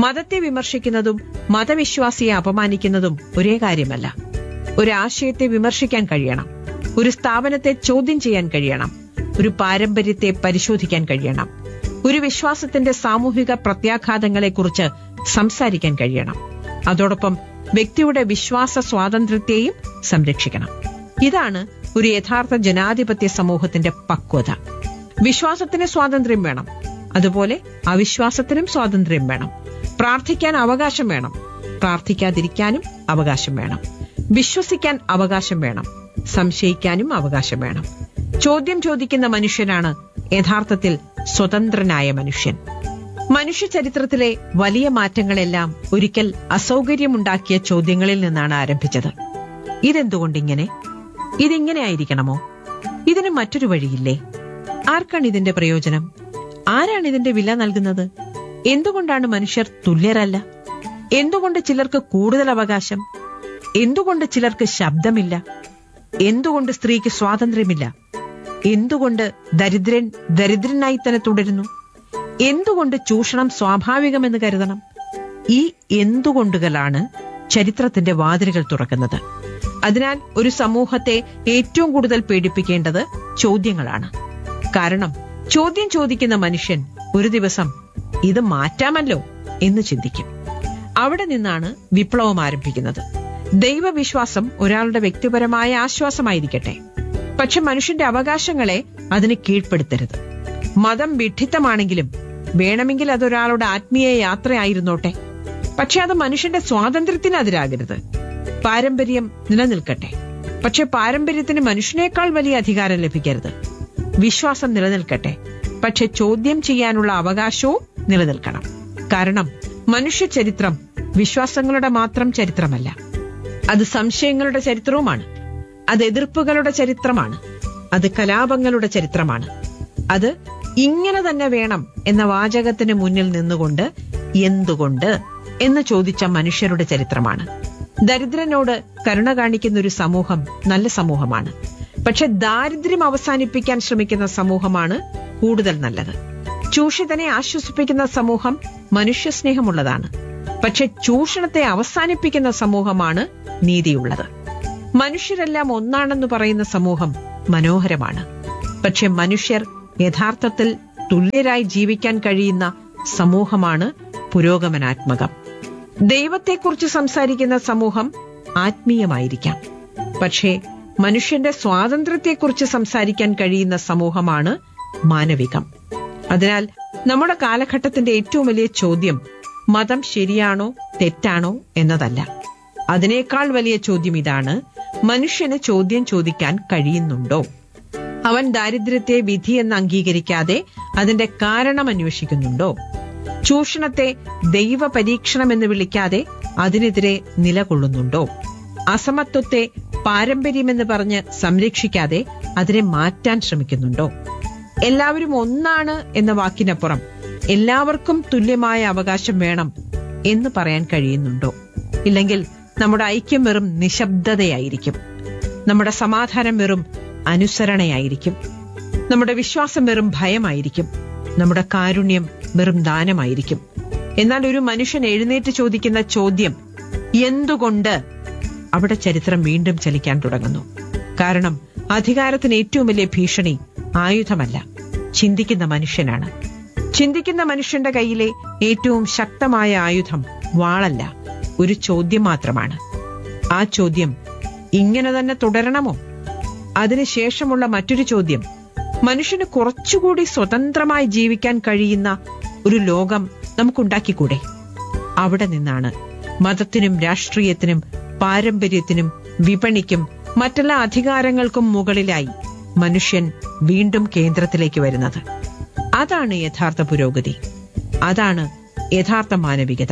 മതത്തെ വിമർശിക്കുന്നതും മതവിശ്വാസിയെ അപമാനിക്കുന്നതും ഒരേ കാര്യമല്ല ഒരു ആശയത്തെ വിമർശിക്കാൻ കഴിയണം ഒരു സ്ഥാപനത്തെ ചോദ്യം ചെയ്യാൻ കഴിയണം ഒരു പാരമ്പര്യത്തെ പരിശോധിക്കാൻ കഴിയണം ഒരു വിശ്വാസത്തിന്റെ സാമൂഹിക പ്രത്യാഘാതങ്ങളെക്കുറിച്ച് സംസാരിക്കാൻ കഴിയണം അതോടൊപ്പം വ്യക്തിയുടെ വിശ്വാസ സ്വാതന്ത്ര്യത്തെയും സംരക്ഷിക്കണം ഇതാണ് ഒരു യഥാർത്ഥ ജനാധിപത്യ സമൂഹത്തിന്റെ പക്വത വിശ്വാസത്തിന് സ്വാതന്ത്ര്യം വേണം അതുപോലെ അവിശ്വാസത്തിനും സ്വാതന്ത്ര്യം വേണം പ്രാർത്ഥിക്കാൻ അവകാശം വേണം പ്രാർത്ഥിക്കാതിരിക്കാനും അവകാശം വേണം വിശ്വസിക്കാൻ അവകാശം വേണം സംശയിക്കാനും അവകാശം വേണം ചോദ്യം ചോദിക്കുന്ന മനുഷ്യനാണ് യഥാർത്ഥത്തിൽ സ്വതന്ത്രനായ മനുഷ്യൻ മനുഷ്യ ചരിത്രത്തിലെ വലിയ മാറ്റങ്ങളെല്ലാം ഒരിക്കൽ അസൗകര്യമുണ്ടാക്കിയ ചോദ്യങ്ങളിൽ നിന്നാണ് ആരംഭിച്ചത് ഇതെന്തുകൊണ്ടിങ്ങനെ ഇതിങ്ങനെ ആയിരിക്കണമോ ഇതിന് മറ്റൊരു വഴിയില്ലേ ആർക്കാണ് ഇതിന്റെ പ്രയോജനം ആരാണ് ഇതിന്റെ വില നൽകുന്നത് എന്തുകൊണ്ടാണ് മനുഷ്യർ തുല്യരല്ല എന്തുകൊണ്ട് ചിലർക്ക് കൂടുതൽ അവകാശം എന്തുകൊണ്ട് ചിലർക്ക് ശബ്ദമില്ല എന്തുകൊണ്ട് സ്ത്രീക്ക് സ്വാതന്ത്ര്യമില്ല എന്തുകൊണ്ട് ദരിദ്രൻ ദരിദ്രനായി തന്നെ തുടരുന്നു എന്തുകൊണ്ട് ചൂഷണം സ്വാഭാവികമെന്ന് കരുതണം ഈ എന്തുകൊണ്ടുകളാണ് ചരിത്രത്തിന്റെ വാതിലുകൾ തുറക്കുന്നത് അതിനാൽ ഒരു സമൂഹത്തെ ഏറ്റവും കൂടുതൽ പേടിപ്പിക്കേണ്ടത് ചോദ്യങ്ങളാണ് കാരണം ചോദ്യം ചോദിക്കുന്ന മനുഷ്യൻ ഒരു ദിവസം ഇത് മാറ്റാമല്ലോ എന്ന് ചിന്തിക്കും അവിടെ നിന്നാണ് വിപ്ലവം ആരംഭിക്കുന്നത് ദൈവവിശ്വാസം ഒരാളുടെ വ്യക്തിപരമായ ആശ്വാസമായിരിക്കട്ടെ പക്ഷെ മനുഷ്യന്റെ അവകാശങ്ങളെ അതിന് കീഴ്പ്പെടുത്തരുത് മതം വിഡ്ഢിത്തമാണെങ്കിലും വേണമെങ്കിൽ അതൊരാളുടെ ആത്മീയ യാത്രയായിരുന്നോട്ടെ പക്ഷെ അത് മനുഷ്യന്റെ സ്വാതന്ത്ര്യത്തിനെതിരാകരുത് പാരമ്പര്യം നിലനിൽക്കട്ടെ പക്ഷെ പാരമ്പര്യത്തിന് മനുഷ്യനേക്കാൾ വലിയ അധികാരം ലഭിക്കരുത് വിശ്വാസം നിലനിൽക്കട്ടെ പക്ഷെ ചോദ്യം ചെയ്യാനുള്ള അവകാശവും നിലനിൽക്കണം കാരണം മനുഷ്യ ചരിത്രം വിശ്വാസങ്ങളുടെ മാത്രം ചരിത്രമല്ല അത് സംശയങ്ങളുടെ ചരിത്രവുമാണ് അത് എതിർപ്പുകളുടെ ചരിത്രമാണ് അത് കലാപങ്ങളുടെ ചരിത്രമാണ് അത് ഇങ്ങനെ തന്നെ വേണം എന്ന വാചകത്തിന് മുന്നിൽ നിന്നുകൊണ്ട് എന്തുകൊണ്ട് എന്ന് ചോദിച്ച മനുഷ്യരുടെ ചരിത്രമാണ് ദരിദ്രനോട് കരുണ കാണിക്കുന്ന ഒരു സമൂഹം നല്ല സമൂഹമാണ് പക്ഷെ ദാരിദ്ര്യം അവസാനിപ്പിക്കാൻ ശ്രമിക്കുന്ന സമൂഹമാണ് കൂടുതൽ നല്ലത് ചൂഷിതനെ ആശ്വസിപ്പിക്കുന്ന സമൂഹം മനുഷ്യസ്നേഹമുള്ളതാണ് പക്ഷെ ചൂഷണത്തെ അവസാനിപ്പിക്കുന്ന സമൂഹമാണ് നീതിയുള്ളത് മനുഷ്യരെല്ലാം ഒന്നാണെന്ന് പറയുന്ന സമൂഹം മനോഹരമാണ് പക്ഷെ മനുഷ്യർ യഥാർത്ഥത്തിൽ തുല്യരായി ജീവിക്കാൻ കഴിയുന്ന സമൂഹമാണ് പുരോഗമനാത്മകം ദൈവത്തെക്കുറിച്ച് സംസാരിക്കുന്ന സമൂഹം ആത്മീയമായിരിക്കാം പക്ഷേ മനുഷ്യന്റെ സ്വാതന്ത്ര്യത്തെക്കുറിച്ച് സംസാരിക്കാൻ കഴിയുന്ന സമൂഹമാണ് മാനവികം അതിനാൽ നമ്മുടെ കാലഘട്ടത്തിന്റെ ഏറ്റവും വലിയ ചോദ്യം മതം ശരിയാണോ തെറ്റാണോ എന്നതല്ല അതിനേക്കാൾ വലിയ ചോദ്യം ഇതാണ് മനുഷ്യന് ചോദ്യം ചോദിക്കാൻ കഴിയുന്നുണ്ടോ അവൻ ദാരിദ്ര്യത്തെ വിധിയെന്ന് അംഗീകരിക്കാതെ അതിന്റെ കാരണം അന്വേഷിക്കുന്നുണ്ടോ ചൂഷണത്തെ ദൈവ പരീക്ഷണമെന്ന് വിളിക്കാതെ അതിനെതിരെ നിലകൊള്ളുന്നുണ്ടോ അസമത്വത്തെ പാരമ്പര്യമെന്ന് പറഞ്ഞ് സംരക്ഷിക്കാതെ അതിനെ മാറ്റാൻ ശ്രമിക്കുന്നുണ്ടോ എല്ലാവരും ഒന്നാണ് എന്ന വാക്കിനപ്പുറം എല്ലാവർക്കും തുല്യമായ അവകാശം വേണം എന്ന് പറയാൻ കഴിയുന്നുണ്ടോ ഇല്ലെങ്കിൽ നമ്മുടെ ഐക്യം വെറും നിശബ്ദതയായിരിക്കും നമ്മുടെ സമാധാനം വെറും അനുസരണയായിരിക്കും നമ്മുടെ വിശ്വാസം വെറും ഭയമായിരിക്കും നമ്മുടെ കാരുണ്യം വെറും ദാനമായിരിക്കും എന്നാൽ ഒരു മനുഷ്യൻ എഴുന്നേറ്റ് ചോദിക്കുന്ന ചോദ്യം എന്തുകൊണ്ട് അവിടെ ചരിത്രം വീണ്ടും ചലിക്കാൻ തുടങ്ങുന്നു കാരണം അധികാരത്തിന് ഏറ്റവും വലിയ ഭീഷണി ആയുധമല്ല ചിന്തിക്കുന്ന മനുഷ്യനാണ് ചിന്തിക്കുന്ന മനുഷ്യന്റെ കയ്യിലെ ഏറ്റവും ശക്തമായ ആയുധം വാളല്ല ഒരു ചോദ്യം മാത്രമാണ് ആ ചോദ്യം ഇങ്ങനെ തന്നെ തുടരണമോ അതിനുശേഷമുള്ള മറ്റൊരു ചോദ്യം മനുഷ്യന് കുറച്ചുകൂടി സ്വതന്ത്രമായി ജീവിക്കാൻ കഴിയുന്ന ഒരു ലോകം നമുക്കുണ്ടാക്കിക്കൂടെ അവിടെ നിന്നാണ് മതത്തിനും രാഷ്ട്രീയത്തിനും പാരമ്പര്യത്തിനും വിപണിക്കും മറ്റെല്ലാ അധികാരങ്ങൾക്കും മുകളിലായി മനുഷ്യൻ വീണ്ടും കേന്ദ്രത്തിലേക്ക് വരുന്നത് അതാണ് യഥാർത്ഥ പുരോഗതി അതാണ് യഥാർത്ഥ മാനവികത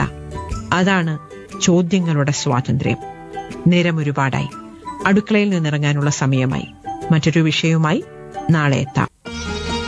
അതാണ് ചോദ്യങ്ങളുടെ സ്വാതന്ത്ര്യം നേരം ഒരുപാടായി അടുക്കളയിൽ നിന്നിറങ്ങാനുള്ള സമയമായി മറ്റൊരു വിഷയവുമായി നാളെ എത്താം